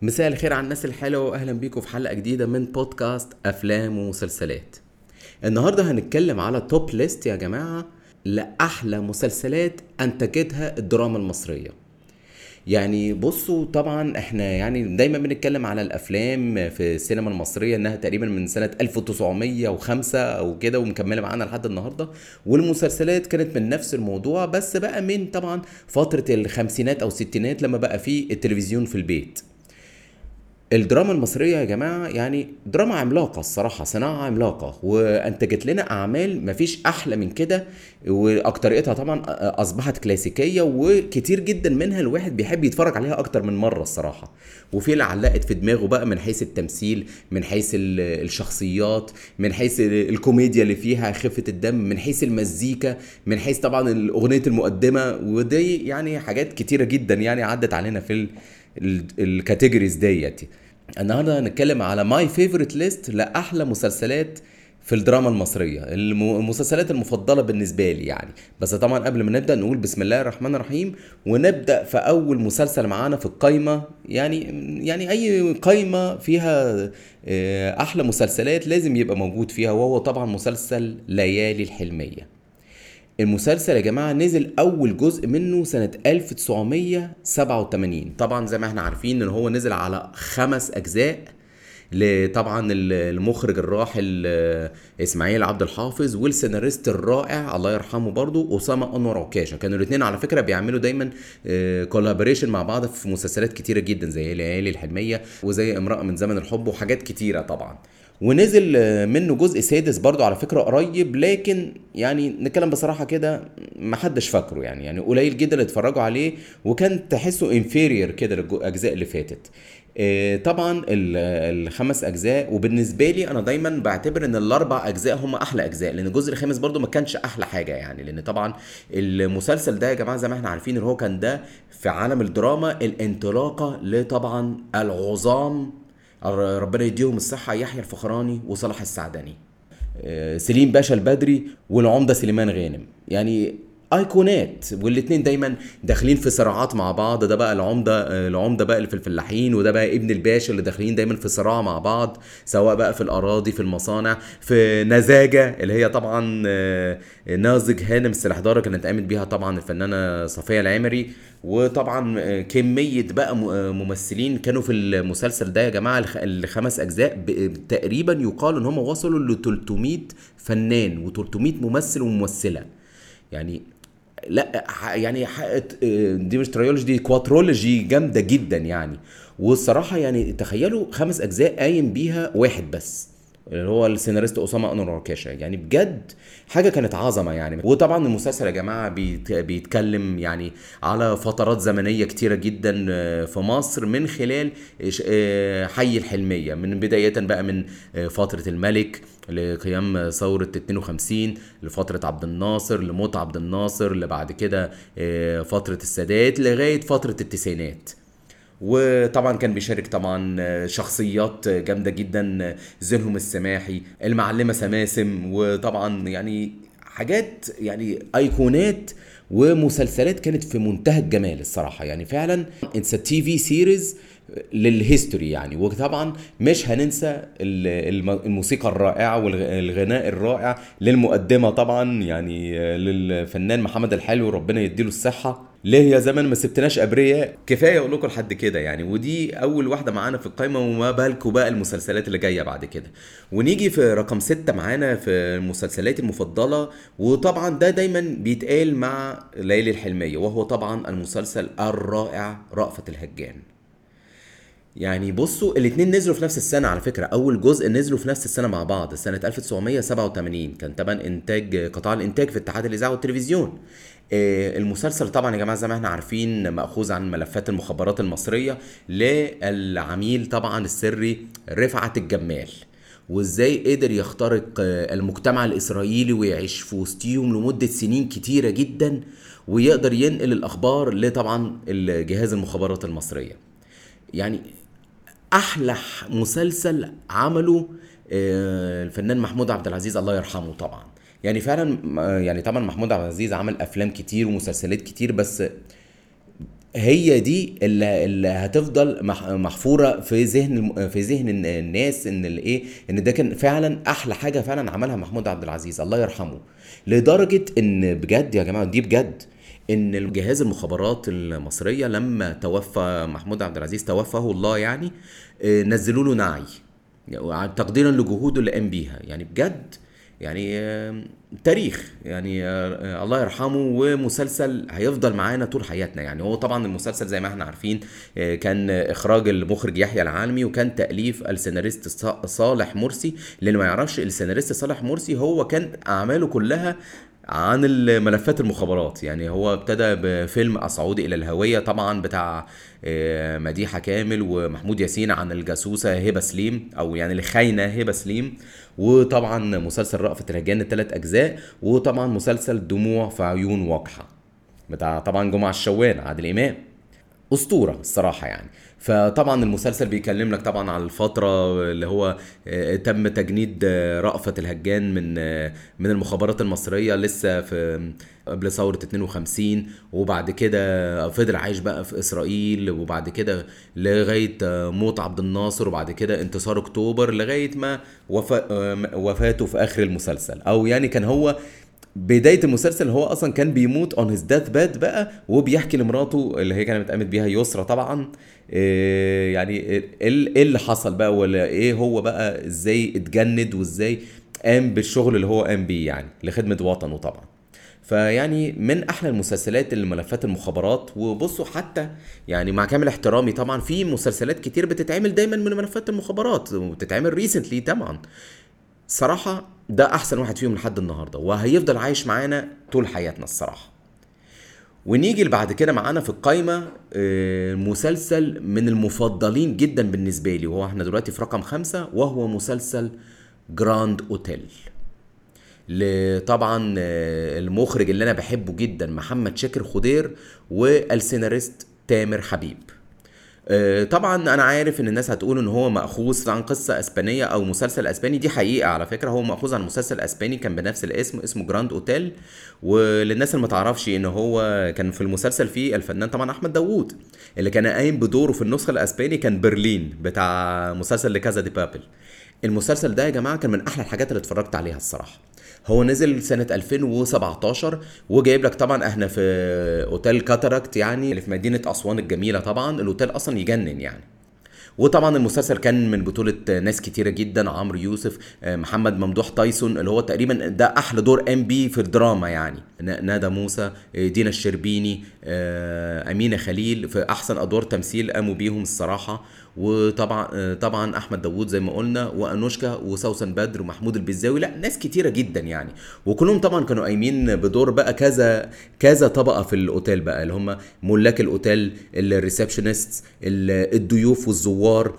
مساء الخير على الناس الحلوة واهلا بيكم في حلقة جديدة من بودكاست افلام ومسلسلات النهاردة هنتكلم على توب ليست يا جماعة لأحلى مسلسلات أنتجتها الدراما المصرية يعني بصوا طبعا احنا يعني دايما بنتكلم على الافلام في السينما المصريه انها تقريبا من سنه 1905 او كده ومكمله معانا لحد النهارده والمسلسلات كانت من نفس الموضوع بس بقى من طبعا فتره الخمسينات او الستينات لما بقى في التلفزيون في البيت الدراما المصرية يا جماعة يعني دراما عملاقة الصراحة صناعة عملاقة وانتجت لنا أعمال مفيش أحلى من كده وأكتريتها طبعا أصبحت كلاسيكية وكتير جدا منها الواحد بيحب يتفرج عليها أكتر من مرة الصراحة وفي اللي علقت في دماغه بقى من حيث التمثيل من حيث الشخصيات من حيث الكوميديا اللي فيها خفة الدم من حيث المزيكا من حيث طبعا أغنية المقدمة ودي يعني حاجات كتيرة جدا يعني عدت علينا في الكاتيجوريز ديت النهارده هنتكلم على ماي فيفورت ليست لاحلى مسلسلات في الدراما المصرية المسلسلات المفضلة بالنسبة لي يعني بس طبعا قبل ما نبدأ نقول بسم الله الرحمن الرحيم ونبدأ في أول مسلسل معانا في القايمة يعني يعني أي قايمة فيها أحلى مسلسلات لازم يبقى موجود فيها وهو طبعا مسلسل ليالي الحلمية المسلسل يا جماعة نزل أول جزء منه سنة 1987 طبعا زي ما احنا عارفين إن هو نزل على خمس أجزاء طبعا المخرج الراحل اسماعيل عبد الحافظ والسيناريست الرائع الله يرحمه برضو اسامه انور عكاشه كانوا الاثنين على فكره بيعملوا دايما كولابوريشن مع بعض في مسلسلات كتيره جدا زي ليالي الحلميه وزي امراه من زمن الحب وحاجات كتيره طبعا ونزل منه جزء سادس برضو على فكرة قريب لكن يعني نتكلم بصراحة كده محدش فاكره يعني يعني قليل جدا اللي اتفرجوا عليه وكان تحسه انفيرير كده للاجزاء اللي فاتت طبعا الخمس اجزاء وبالنسبه لي انا دايما بعتبر ان الاربع اجزاء هم احلى اجزاء لان الجزء الخامس برضو ما كانش احلى حاجه يعني لان طبعا المسلسل ده يا جماعه زي ما احنا عارفين ان هو كان ده في عالم الدراما الانطلاقه لطبعا العظام ربنا يديهم الصحة يحيى الفخراني وصلاح السعدني سليم باشا البدري والعمدة سليمان غانم يعني ايقونات والاثنين دايما داخلين في صراعات مع بعض ده بقى العمده العمده بقى اللي في الفلاحين وده بقى ابن الباشا اللي داخلين دايما في صراع مع بعض سواء بقى في الاراضي في المصانع في نزاجه اللي هي طبعا نازج هانم السلاحدار كانت قامت بيها طبعا الفنانه صفيه العمري وطبعا كميه بقى ممثلين كانوا في المسلسل ده يا جماعه الخمس اجزاء تقريبا يقال ان هم وصلوا ل 300 فنان و300 ممثل وممثله يعني لا يعني دي مش تريولوجي دي كواترولوجي جامده جدا يعني والصراحه يعني تخيلوا خمس اجزاء قايم بيها واحد بس اللي هو السيناريست اسامه انور عكاشه يعني بجد حاجه كانت عظمه يعني وطبعا المسلسل يا جماعه بيت بيتكلم يعني على فترات زمنيه كتيره جدا في مصر من خلال حي الحلميه من بدايه بقى من فتره الملك لقيام ثورة 52 لفترة عبد الناصر لموت عبد الناصر اللي بعد كده فترة السادات لغاية فترة التسعينات وطبعا كان بيشارك طبعا شخصيات جامده جدا زينهم السماحي المعلمه سماسم وطبعا يعني حاجات يعني ايقونات ومسلسلات كانت في منتهى الجمال الصراحه يعني فعلا اتس تي في سيريز للهيستوري يعني وطبعا مش هننسى الموسيقى الرائعه والغناء الرائع للمقدمه طبعا يعني للفنان محمد الحلو ربنا يديله الصحه ليه يا زمن ما سبتناش ابرياء كفايه اقول لكم لحد كده يعني ودي اول واحده معانا في القائمه وما بالكم بقى المسلسلات اللي جايه بعد كده ونيجي في رقم ستة معانا في المسلسلات المفضله وطبعا ده دايما بيتقال مع ليالي الحلميه وهو طبعا المسلسل الرائع رأفت الهجان يعني بصوا الاثنين نزلوا في نفس السنه على فكره اول جزء نزلوا في نفس السنه مع بعض سنه 1987 كان طبعا انتاج قطاع الانتاج في اتحاد الاذاعه والتلفزيون المسلسل طبعا يا جماعه زي ما احنا عارفين ماخوذ عن ملفات المخابرات المصريه للعميل طبعا السري رفعت الجمال وازاي قدر يخترق المجتمع الاسرائيلي ويعيش في وسطيهم لمده سنين كتيره جدا ويقدر ينقل الاخبار لطبعا الجهاز المخابرات المصريه يعني احلى مسلسل عمله الفنان محمود عبد العزيز الله يرحمه طبعا يعني فعلا يعني طبعا محمود عبد العزيز عمل افلام كتير ومسلسلات كتير بس هي دي اللي, اللي هتفضل مح- محفوره في ذهن الم- في ذهن الن- الناس ان الايه ان ده كان فعلا احلى حاجه فعلا عملها محمود عبد العزيز الله يرحمه لدرجه ان بجد يا جماعه دي بجد ان الجهاز المخابرات المصريه لما توفى محمود عبد العزيز توفاه الله يعني آه، نزلوا له نعي يعني تقديرا لجهوده اللي قام بيها يعني بجد يعني آه، تاريخ يعني آه، آه، الله يرحمه ومسلسل هيفضل معانا طول حياتنا يعني هو طبعا المسلسل زي ما احنا عارفين آه، كان اخراج المخرج يحيى العالمي وكان تاليف السيناريست ص- صالح مرسي اللي ما يعرفش السيناريست صالح مرسي هو كان اعماله كلها عن الملفات المخابرات يعني هو ابتدى بفيلم أصعود إلى الهوية طبعا بتاع آه، مديحة كامل ومحمود ياسين عن الجاسوسة هبة سليم أو يعني الخاينة هبة سليم وطبعا مسلسل رأفت الهجان الثلاث أجزاء وطبعا مسلسل دموع في عيون وقحة بتاع طبعا جمعة الشوان عادل إمام اسطوره الصراحه يعني فطبعا المسلسل بيكلم لك طبعا على الفتره اللي هو آه، تم تجنيد آه، رأفت الهجان من آه، من المخابرات المصريه لسه في قبل ثوره 52 وبعد كده فضل عايش بقى في اسرائيل وبعد كده لغايه آه، موت عبد الناصر وبعد كده انتصار اكتوبر لغايه ما وفا آه، وفاته في اخر المسلسل او يعني كان هو بدايه المسلسل هو اصلا كان بيموت اون هيز ديث باد بقى وبيحكي لمراته اللي هي كانت متقامت بيها يسرى طبعا إيه يعني ايه إيه اللي حصل بقى ولا ايه هو بقى ازاي اتجند وازاي قام بالشغل اللي هو قام بيه يعني لخدمه وطنه طبعا فيعني من احلى المسلسلات اللي ملفات المخابرات وبصوا حتى يعني مع كامل احترامي طبعا في مسلسلات كتير بتتعمل دايما من ملفات المخابرات وبتتعمل ريسنتلي طبعا صراحة ده أحسن واحد فيهم لحد النهاردة وهيفضل عايش معانا طول حياتنا الصراحة ونيجي اللي بعد كده معانا في القايمة آه، مسلسل من المفضلين جدا بالنسبة لي وهو احنا دلوقتي في رقم خمسة وهو مسلسل جراند اوتيل ل- طبعا آه، المخرج اللي انا بحبه جدا محمد شاكر خضير والسيناريست تامر حبيب آه، طبعا انا عارف ان الناس هتقول ان هو ماخوذ عن قصه اسبانيه او مسلسل اسباني دي حقيقه على فكره هو ماخوذ عن مسلسل اسباني كان بنفس الاسم اسمه جراند اوتيل وللناس اللي ما تعرفش ان هو كان في المسلسل فيه الفنان طبعا احمد داوود اللي كان قايم بدوره في النسخه الاسباني كان برلين بتاع مسلسل لكازا دي بابل المسلسل ده يا جماعه كان من احلى الحاجات اللي اتفرجت عليها الصراحه هو نزل سنة 2017 وجايب لك طبعا احنا في اوتيل كاتاراكت يعني اللي في مدينة اسوان الجميلة طبعا الاوتيل اصلا يجنن يعني وطبعا المسلسل كان من بطولة ناس كتيرة جدا عمرو يوسف آه، محمد ممدوح تايسون اللي هو تقريبا ده أحلى دور ام بي في الدراما يعني ن- ندى موسى آه، دينا الشربيني آه، أمينة خليل في أحسن أدوار تمثيل قاموا بيهم الصراحة وطبعا آه، طبعا أحمد داوود زي ما قلنا وأنوشكا وسوسن بدر ومحمود البزاوي لا ناس كتيرة جدا يعني وكلهم طبعا كانوا قايمين بدور بقى كذا كذا طبقة في الأوتيل بقى اللي هم ملاك الأوتيل الريسبشنست الضيوف والزوار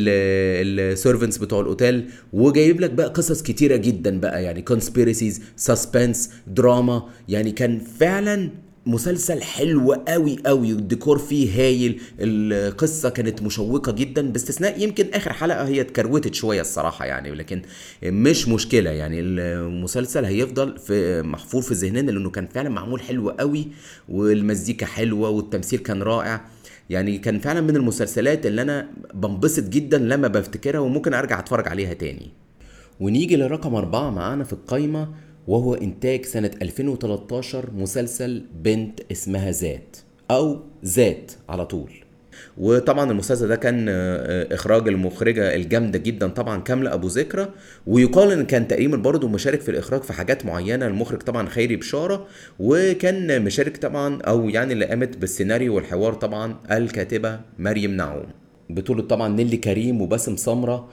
السيرفنتس بتوع الاوتيل وجايب لك بقى قصص كتيره جدا بقى يعني كونسبيرسيز سسبنس دراما يعني كان فعلا مسلسل حلو قوي قوي والديكور فيه هايل القصه كانت مشوقه جدا باستثناء يمكن اخر حلقه هي اتكروتت شويه الصراحه يعني لكن مش مشكله يعني المسلسل هيفضل في محفور في ذهننا لانه كان فعلا معمول حلو قوي والمزيكا حلوه والتمثيل كان رائع يعني كان فعلا من المسلسلات اللي انا بنبسط جدا لما بفتكرها وممكن ارجع اتفرج عليها تاني ونيجي لرقم أربعة معانا في القايمة وهو إنتاج سنة 2013 مسلسل بنت اسمها ذات أو ذات على طول وطبعا المسلسل ده كان آه، اخراج المخرجه الجامده جدا طبعا كامله ابو ذكرى ويقال ان كان تقريبا برضه مشارك في الاخراج في حاجات معينه المخرج طبعا خيري بشاره وكان مشارك طبعا او يعني اللي قامت بالسيناريو والحوار طبعا الكاتبه مريم نعوم بطولة طبعا نيلي كريم وباسم سمرة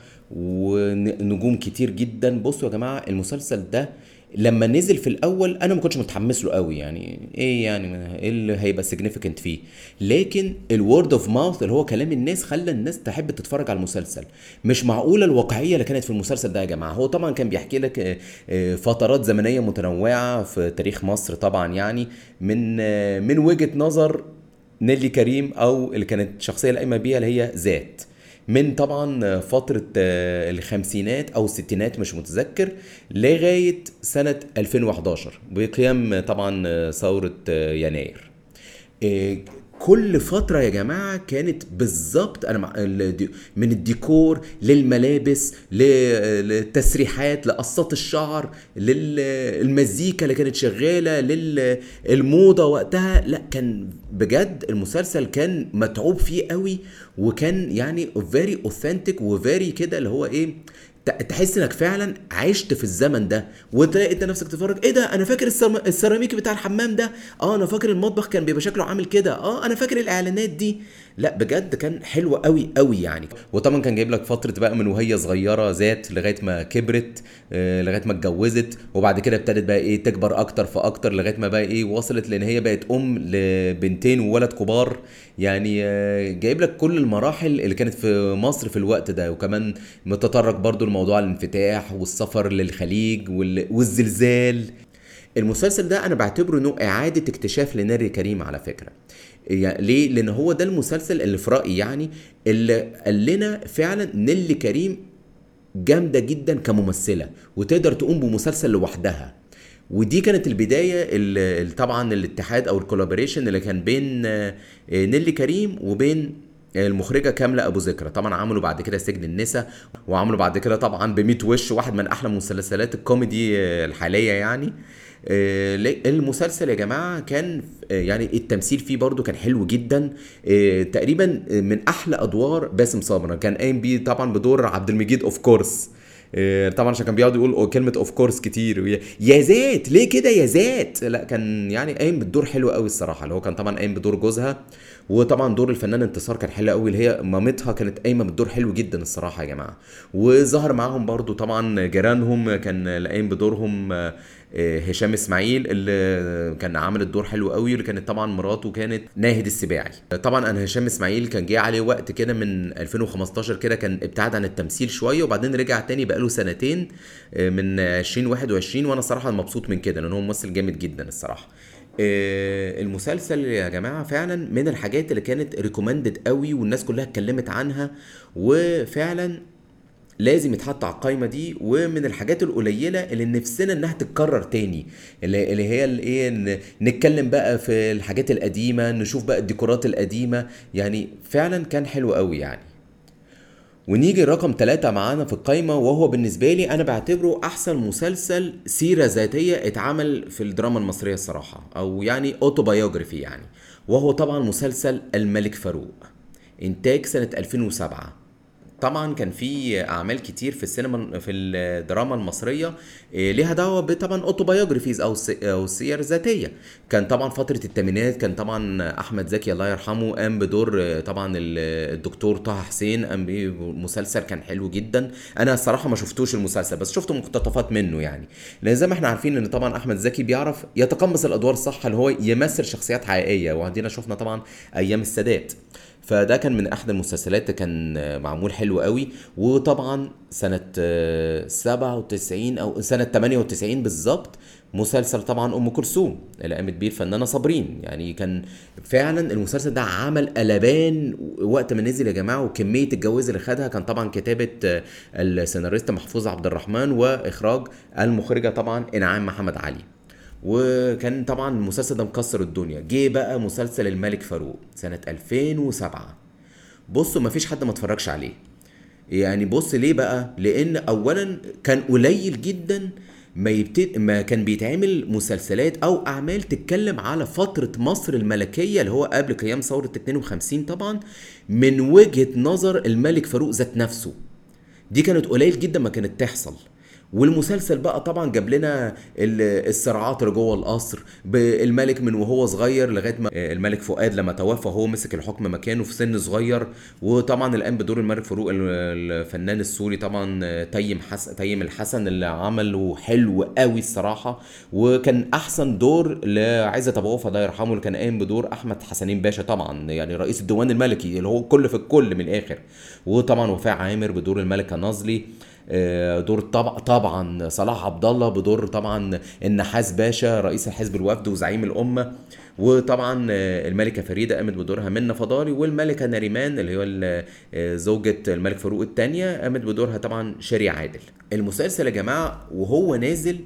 ونجوم كتير جدا بصوا يا جماعة المسلسل ده لما نزل في الاول انا ما كنتش متحمس له قوي يعني ايه يعني ايه اللي هيبقى سيجنيفيكانت فيه لكن الورد اوف ماوث اللي هو كلام الناس خلى الناس تحب تتفرج على المسلسل مش معقوله الواقعيه اللي كانت في المسلسل ده يا جماعه هو طبعا كان بيحكي لك آه، آه، فترات زمنيه متنوعه في تاريخ مصر طبعا يعني من آه، من وجهه نظر نيلي كريم او اللي كانت الشخصيه اللي قايمه بيها اللي هي ذات من طبعا فترة آه، الخمسينات أو الستينات مش متذكر لغاية سنة 2011 بقيام طبعا آه، ثورة آه، يناير آه، كل فترة يا جماعة كانت بالظبط انا مع- ال- من الديكور للملابس ل- للتسريحات لقصات الشعر للمزيكا اللي كانت شغالة للموضة وقتها لا كان بجد المسلسل كان متعوب فيه قوي وكان يعني فيري اوثنتيك وفيري كده اللي هو ايه ت- تحس انك فعلا عشت في الزمن ده وتلاقي انت نفسك تتفرج ايه ده انا فاكر السرم- السيراميك بتاع الحمام ده اه انا فاكر المطبخ كان بيبقى شكله عامل كده اه انا فاكر الاعلانات دي لا بجد كان حلو قوي قوي يعني وطبعا كان جايب لك فتره بقى من وهي صغيره ذات لغايه ما كبرت آه لغايه ما اتجوزت وبعد كده ابتدت بقى ايه تكبر اكتر فاكتر لغايه ما بقى ايه وصلت لان هي بقت ام لبنتين وولد كبار يعني آه جايب لك كل المراحل اللي كانت في مصر في الوقت ده وكمان متطرق برضو لموضوع الانفتاح والسفر للخليج وال- والزلزال المسلسل ده انا بعتبره انه اعاده اكتشاف لناري كريم على فكره يعني ليه لان هو ده المسلسل اللي في رايي يعني اللي قال لنا فعلا نيلي كريم جامده جدا كممثله وتقدر تقوم بمسلسل لوحدها ودي كانت البدايه ال- ال- طبعا الاتحاد او الكولابوريشن اللي كان بين آه، آه، نيلي كريم وبين المخرجة كاملة أبو ذكرى طبعا عملوا بعد كده سجن النساء وعملوا بعد كده طبعا بميت وش واحد من أحلى مسلسلات الكوميدي آه، الحالية يعني آه، ليه- المسلسل يا جماعة كان آه، يعني التمثيل فيه برضو كان حلو جدا آه، تقريبا من أحلى أدوار باسم سمرة كان قايم بيه طبعا بدور عبد المجيد أوف كورس آه، طبعا عشان كان بيقعد يقول كلمه اوف كورس كتير ويا- يا ذات ليه كده يا ذات لا كان يعني قايم بالدور حلو قوي الصراحه اللي هو كان طبعا قايم بدور جوزها وطبعا دور الفنان انتصار كان حلو قوي اللي هي مامتها كانت قايمه بالدور حلو جدا الصراحه يا جماعه وظهر معاهم برضو طبعا جيرانهم كان اللي قايم بدورهم آه، آه، هشام اسماعيل اللي كان عامل الدور حلو قوي اللي كانت طبعا مراته كانت ناهد السباعي طبعا انا هشام اسماعيل كان جه عليه وقت كده من 2015 كده كان ابتعد عن التمثيل شويه وبعدين رجع تاني بقاله سنتين آه، من 2021 وانا صراحه مبسوط من كده لان هو ممثل جامد جدا الصراحه آه، المسلسل يا جماعه فعلا من الحاجات اللي كانت ريكومندد قوي والناس كلها اتكلمت عنها وفعلا لازم يتحط على القايمه دي ومن الحاجات القليله اللي نفسنا انها تتكرر تاني اللي, اللي هي الايه إن نتكلم بقى في الحاجات القديمه نشوف بقى الديكورات القديمه يعني فعلا كان حلو قوي يعني ونيجي رقم ثلاثة معانا في القايمة وهو بالنسبة لي أنا بعتبره أحسن مسلسل سيرة ذاتية اتعمل في الدراما المصرية الصراحة أو يعني أوتوبايوجرافي يعني وهو طبعا مسلسل الملك فاروق إنتاج سنة 2007 طبعا كان في اعمال كتير في السينما في الدراما المصريه إيه، ليها دعوه بطبعا اوتوبايوجرافيز او سي- او سير ذاتيه كان طبعا فتره الثمانينات كان طبعا احمد زكي الله يرحمه قام بدور آه، طبعا ال- الدكتور طه حسين قام بمسلسل كان حلو جدا انا الصراحه ما شفتوش المسلسل بس شفت مقتطفات منه يعني لان زي ما احنا عارفين ان طبعا احمد زكي بيعرف يتقمص الادوار الصح اللي هو يمثل شخصيات حقيقيه وعندنا شفنا طبعا ايام السادات فده كان من احد المسلسلات اللي كان آه، معمول حلو قوي وطبعا سنه آه، 97 او سنه 98 بالظبط مسلسل طبعا ام كلثوم اللي قامت بيه الفنانه صابرين يعني كان فعلا المسلسل ده عمل قلبان وقت ما نزل يا جماعه وكميه الجوائز اللي خدها كان طبعا كتابه آه، السيناريست محفوظ عبد الرحمن واخراج المخرجه طبعا انعام محمد علي وكان طبعا المسلسل ده مكسر الدنيا جه بقى مسلسل الملك فاروق سنة 2007 بصوا مفيش حد ما اتفرجش عليه يعني بص ليه بقى لان اولا كان قليل جدا ما يبتد ما كان بيتعمل مسلسلات او اعمال تتكلم على فتره مصر الملكيه اللي هو قبل قيام ثوره 52 طبعا من وجهه نظر الملك فاروق ذات نفسه دي كانت قليل جدا ما كانت تحصل والمسلسل بقى طبعا جاب لنا ال- الصراعات اللي جوه القصر بالملك من وهو صغير لغايه ما الملك فؤاد لما توفى هو مسك الحكم مكانه في سن صغير وطبعا الان بدور الملك فاروق ال- الفنان السوري طبعا تيم حسن تيم الحسن اللي عمله حلو قوي الصراحه وكان احسن دور لعزت ابو عوف الله يرحمه اللي كان قايم بدور احمد حسنين باشا طبعا يعني رئيس الديوان الملكي اللي هو كل في الكل من الاخر وطبعا وفاء عامر بدور الملكه نازلي آه، دور طبعا طبعا صلاح عبد الله بدور طبعا النحاس باشا رئيس حزب الوفد وزعيم الامه وطبعا آه، الملكه فريده قامت بدورها منى فضالي والملكه نريمان اللي هي ال- آه، زوجة الملك فاروق الثانيه قامت بدورها طبعا شيري عادل المسلسل يا جماعه وهو نازل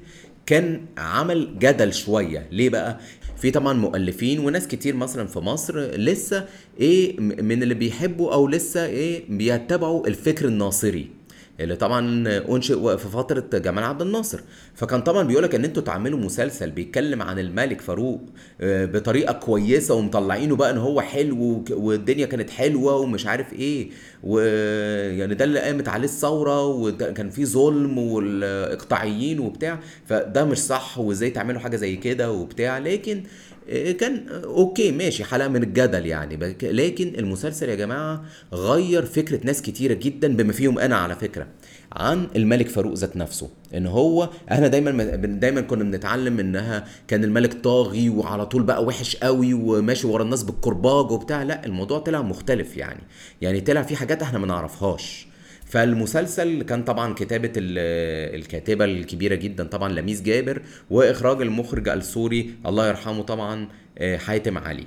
كان عمل جدل شويه ليه بقى في طبعا مؤلفين وناس كتير مثلا في مصر لسه ايه م- من اللي بيحبوا او لسه ايه بيتبعوا الفكر الناصري اللي طبعا انشئ في فتره جمال عبد الناصر فكان طبعا بيقولك ان انتوا تعملوا مسلسل بيتكلم عن الملك فاروق آه، بطريقه كويسه ومطلعينه بقى ان هو حلو وك- والدنيا كانت حلوه ومش عارف ايه ويعني ده اللي قامت عليه الثوره وكان في ظلم والاقطاعيين وبتاع فده مش صح وازاي تعملوا حاجه زي كده وبتاع لكن آه، كان آه، اوكي ماشي حلقه من الجدل يعني بك- لكن المسلسل يا جماعه غير فكره ناس كتيره جدا بما فيهم انا على فكره عن الملك فاروق ذات نفسه ان هو احنا دايما دايما كنا بنتعلم انها كان الملك طاغي وعلى طول بقى وحش قوي وماشي ورا الناس بالكرباج وبتاع لا الموضوع طلع مختلف يعني يعني طلع في حاجات احنا ما نعرفهاش فالمسلسل كان طبعا كتابة ال- الكاتبة الكبيرة جدا طبعا لميس جابر وإخراج المخرج السوري الله يرحمه طبعا آه، حاتم علي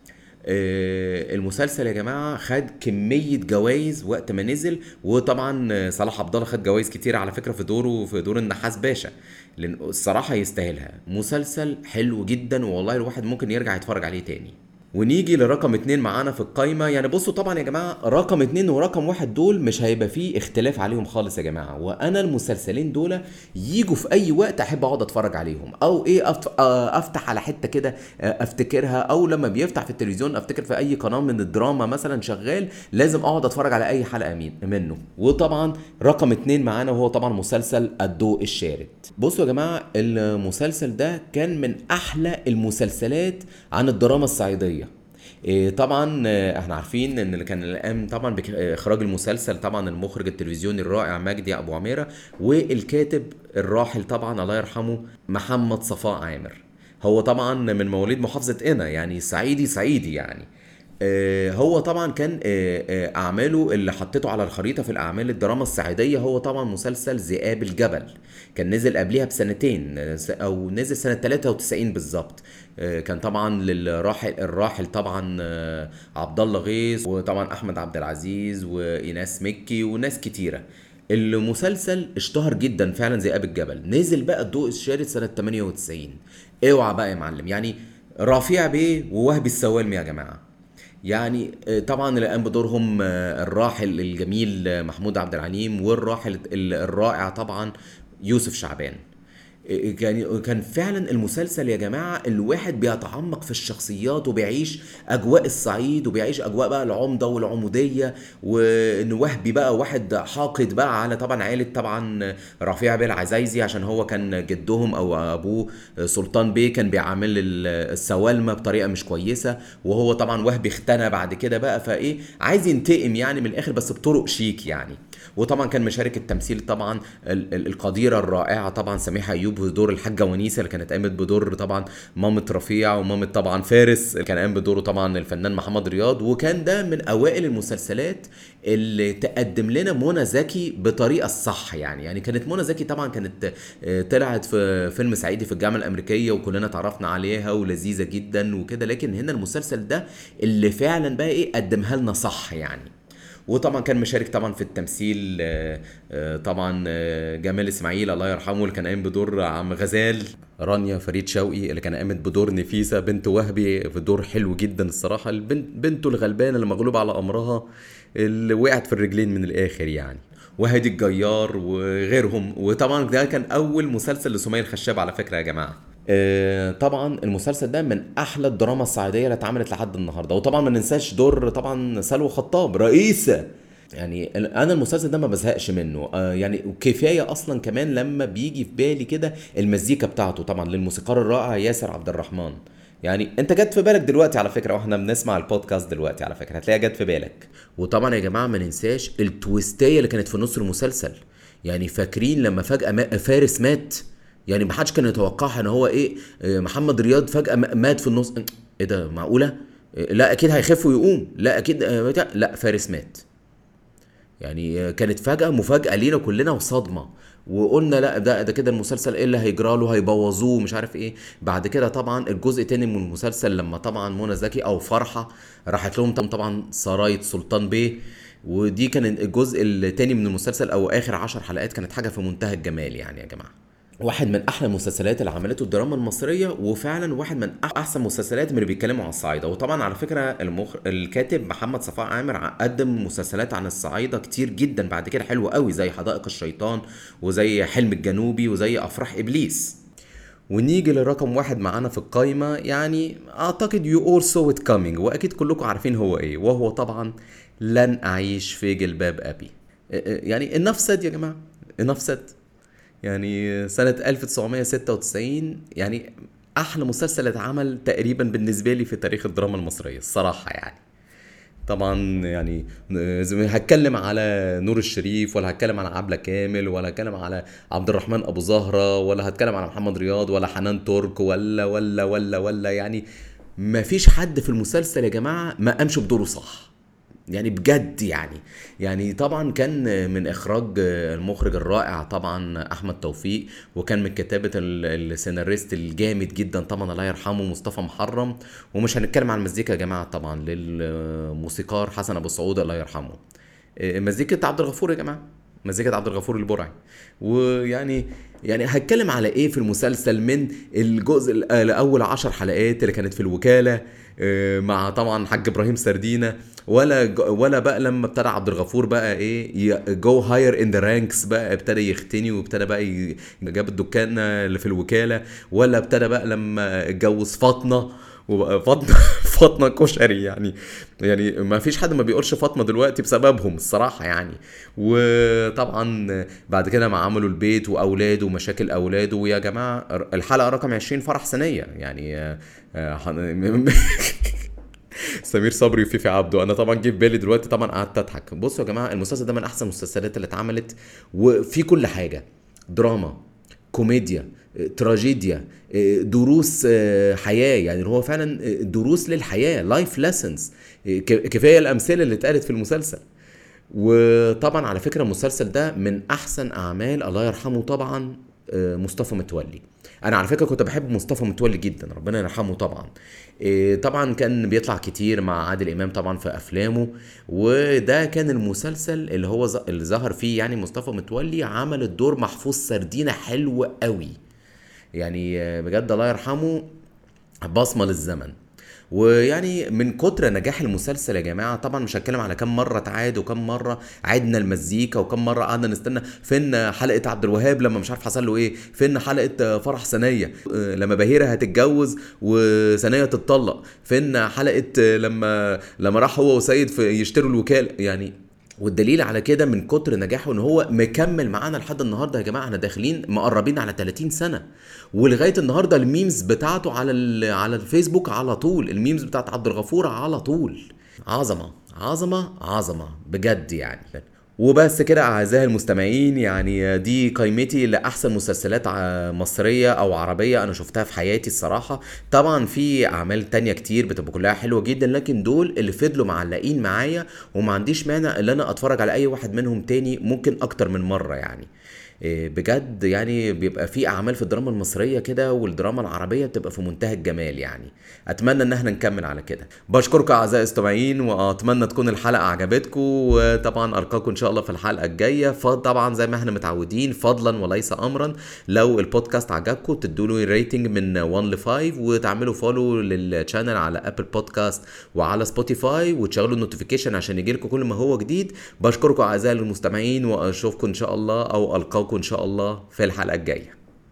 آه، المسلسل يا جماعه خد كميه جوائز وقت ما نزل وطبعا آه، صلاح عبد الله خد جوائز كتير على فكره في دوره في دور النحاس باشا لان الصراحه يستاهلها مسلسل حلو جدا والله الواحد ممكن يرجع يتفرج عليه تاني ونيجي لرقم اتنين معانا في القايمة يعني بصوا طبعا يا جماعة رقم اتنين ورقم واحد دول مش هيبقى فيه اختلاف عليهم خالص يا جماعة وانا المسلسلين دول يجوا في اي وقت احب اقعد اتفرج عليهم او ايه أف... آه، افتح على حتة كده آه، افتكرها او لما بيفتح في التلفزيون افتكر في اي قناة من الدراما مثلا شغال لازم اقعد اتفرج على اي حلقة مين منه وطبعا رقم اتنين معانا وهو طبعا مسلسل الضوء الشارد بصوا يا جماعة المسلسل ده كان من احلى المسلسلات عن الدراما الصعيدية إيه طبعا آه، احنا عارفين ان اللي كان القام طبعا باخراج المسلسل طبعا المخرج التلفزيوني الرائع مجدي ابو عميره والكاتب الراحل طبعا الله يرحمه محمد صفاء عامر هو طبعا من مواليد محافظه قنا يعني صعيدي صعيدي يعني آه، هو طبعا كان آه، آه، اعماله اللي حطيته على الخريطه في الاعمال الدراما الصعيديه هو طبعا مسلسل ذئاب الجبل كان نزل قبليها بسنتين آه، س- او نزل سنه 93 بالظبط آه، كان طبعا للراحل الراحل طبعا آه، عبد الله غيث وطبعا احمد عبد العزيز وايناس مكي وناس كتيره المسلسل اشتهر جدا فعلا ذئاب الجبل نزل بقى الضوء الشارد سنه 98 اوعى بقى يا معلم يعني رفيع بيه ووهبي السوالم يا جماعه يعني آه، طبعا اللي قام بدورهم آه، الراحل الجميل آه، محمود عبد العليم والراحل ال- الرائع طبعا يوسف شعبان آه، كان كان فعلا المسلسل يا جماعه الواحد بيتعمق في الشخصيات وبيعيش اجواء الصعيد وبيعيش اجواء بقى العمده والعموديه وان وهبي بقى واحد حاقد بقى على طبعا عائله طبعا رفيع بيه العزايزي عشان هو كان جدهم او ابوه سلطان بيه كان بيعامل ال- السوالمه بطريقه مش كويسه وهو طبعا وهبي اختنى بعد كده بقى فايه عايز ينتقم يعني من الاخر بس بطرق شيك يعني وطبعا كان مشارك التمثيل طبعا ال- ال- القديره الرائعه طبعا سميحه ايوب بدور الحاجه ونيسه اللي كانت قامت بدور طبعا مامه رفيع ومامه طبعا فارس اللي كان قام بدوره طبعا الفنان محمد رياض وكان ده من اوائل المسلسلات اللي تقدم لنا منى زكي بطريقه الصح يعني يعني كانت منى زكي طبعا كانت آه، طلعت في فيلم صعيدي في الجامعه الامريكيه وكلنا اتعرفنا عليها ولذيذه جدا وكده لكن هنا المسلسل ده اللي فعلا بقى ايه قدمها لنا صح يعني وطبعا كان مشارك طبعا في التمثيل آه، آه، طبعا آه، جمال اسماعيل الله يرحمه اللي كان قايم بدور عم غزال رانيا فريد شوقي اللي كان قامت بدور نفيسه بنت وهبي في دور حلو جدا الصراحه البنت بنته الغلبانه اللي مغلوبه على امرها اللي وقعت في الرجلين من الاخر يعني وهادي الجيار وغيرهم وطبعا ده كان اول مسلسل لسمية الخشاب على فكره يا جماعه آه، طبعا المسلسل ده من احلى الدراما الصعيديه اللي اتعملت لحد النهارده وطبعا ما ننساش دور طبعا سلوى خطاب رئيسه يعني انا المسلسل ده ما بزهقش منه آه يعني كفايه اصلا كمان لما بيجي في بالي كده المزيكا بتاعته طبعا للموسيقار الرائع ياسر عبد الرحمن يعني انت جت في بالك دلوقتي على فكره واحنا بنسمع البودكاست دلوقتي على فكره هتلاقيها جت في بالك وطبعا يا جماعه ما ننساش التويستيه اللي كانت في نص المسلسل يعني فاكرين لما فجاه ما- فارس مات يعني ما حدش كان يتوقعها ان هو ايه آه، محمد رياض فجاه م- مات في النص ايه ده معقوله آه، لا اكيد هيخف ويقوم لا اكيد آه، بتاع- لا فارس مات يعني كانت فجأة مفاجأة لينا كلنا وصدمة وقلنا لا ده ده كده المسلسل ايه اللي هيجرى له هيبوظوه مش عارف ايه بعد كده طبعا الجزء التاني من المسلسل لما طبعا منى زكي او فرحة راحت لهم طبعا- طبعا سراية سلطان بيه ودي كان الجزء التاني من المسلسل او اخر عشر حلقات كانت حاجة في منتهى الجمال يعني يا جماعة واحد من احلى المسلسلات اللي عملته الدراما المصريه وفعلا واحد من أح- احسن المسلسلات من اللي بيتكلموا عن الصعايده وطبعا على فكره المخ... الكاتب محمد صفاء عامر ع- قدم مسلسلات عن الصعايده كتير جدا بعد كده حلوه قوي زي حدائق الشيطان وزي حلم الجنوبي وزي افراح ابليس ونيجي لرقم واحد معانا في القايمة يعني أعتقد you all saw it coming وأكيد كلكم عارفين هو إيه وهو طبعا لن أعيش في جلباب أبي اه اه يعني enough said يا جماعة enough said يعني سنة 1996 يعني أحلى مسلسل اتعمل تقريبا بالنسبة لي في تاريخ الدراما المصرية الصراحة يعني طبعا يعني زي ما هتكلم على نور الشريف ولا هتكلم على عبلة كامل ولا هتكلم على عبد الرحمن ابو زهرة ولا هتكلم على محمد رياض ولا حنان ترك ولا ولا ولا ولا يعني ما فيش حد في المسلسل يا جماعة ما قامش بدوره صح يعني بجد يعني يعني طبعا كان من اخراج المخرج الرائع طبعا احمد توفيق وكان من كتابه ال- السيناريست الجامد جدا طبعا الله يرحمه مصطفى محرم ومش هنتكلم عن المزيكا يا جماعه طبعا للموسيقار حسن ابو سعود الله يرحمه مزيكة عبد الغفور يا جماعه مزيكة عبد الغفور البرعي ويعني يعني هتكلم على ايه في المسلسل من الجزء ال- الاول عشر حلقات اللي كانت في الوكاله آه، مع طبعا حاج ابراهيم سردينه ولا ج- ولا بقى لما ابتدى عبد الغفور بقى ايه جو هاير ان ذا رانكس بقى ابتدى يختني وابتدى بقى ي- جاب الدكان اللي في الوكاله ولا ابتدى بقى لما اتجوز فاطمه وبقى فاطمه فاطمه كشري يعني يعني ما فيش حد ما بيقولش فاطمه دلوقتي بسببهم الصراحه يعني وطبعا بعد كده ما عملوا البيت واولاده ومشاكل اولاده ويا جماعه الحلقه رقم 20 فرح سنيه يعني آه، آه، حن- سمير صبري وفيفي عبده انا طبعا جه في بالي دلوقتي طبعا قعدت اضحك بصوا يا جماعه المسلسل ده من احسن المسلسلات اللي اتعملت وفي كل حاجه دراما كوميديا آه، تراجيديا آه، دروس آه، حياه يعني هو فعلا آه، دروس للحياه لايف ليسنز كفايه الامثله اللي اتقالت في المسلسل وطبعا على فكره المسلسل ده من احسن اعمال الله يرحمه طبعا آه، مصطفى متولي انا على فكره كنت بحب مصطفى متولي جدا ربنا يرحمه طبعا إيه، طبعا كان بيطلع كتير مع عادل امام طبعا في افلامه وده كان المسلسل اللي هو ظ- اللي ظهر فيه يعني مصطفى متولي عمل الدور محفوظ سردينه حلو قوي يعني آه، بجد الله يرحمه بصمه للزمن ويعني من كتر نجاح المسلسل يا جماعه طبعا مش هتكلم على كم مره اتعاد وكم مره عدنا المزيكا وكم مره قعدنا نستنى فين حلقه عبد الوهاب لما مش عارف حصل له ايه فين حلقه فرح ثانيه آه، لما بهيره هتتجوز وثانيه تتطلق فين حلقه لما لما راح هو وسيد في يشتروا الوكاله يعني والدليل على كده من كتر نجاحه ان هو مكمل معانا لحد النهارده يا جماعه احنا داخلين مقربين على 30 سنه ولغايه النهارده الميمز بتاعته على ال- على الفيسبوك على طول الميمز بتاعت عبد الغفور على طول عظمه عظمه عظمه بجد يعني وبس كده اعزائي المستمعين يعني دي قائمتي لاحسن مسلسلات ع- مصريه او عربيه انا شفتها في حياتي الصراحه طبعا في اعمال تانية كتير بتبقى كلها حلوه جدا لكن دول اللي فضلوا معلقين معايا وما عنديش مانع ان انا اتفرج على اي واحد منهم تاني ممكن اكتر من مره يعني إيه، بجد يعني بيبقى في اعمال في الدراما المصريه كده والدراما العربيه بتبقى في منتهى الجمال يعني اتمنى ان احنا نكمل على كده بشكركم اعزائي المستمعين واتمنى تكون الحلقه عجبتكم وطبعا القاكم ان شاء الله في الحلقه الجايه فطبعا زي ما احنا متعودين فضلا وليس امرا لو البودكاست عجبكم تدوا له ريتنج من 1 ل 5 وتعملوا فولو للشانل على ابل بودكاست وعلى سبوتيفاي وتشغلوا النوتيفيكيشن عشان يجيلكم كل ما هو جديد بشكركم اعزائي المستمعين واشوفكم ان شاء الله او القاكم ان شاء الله في الحلقه الجايه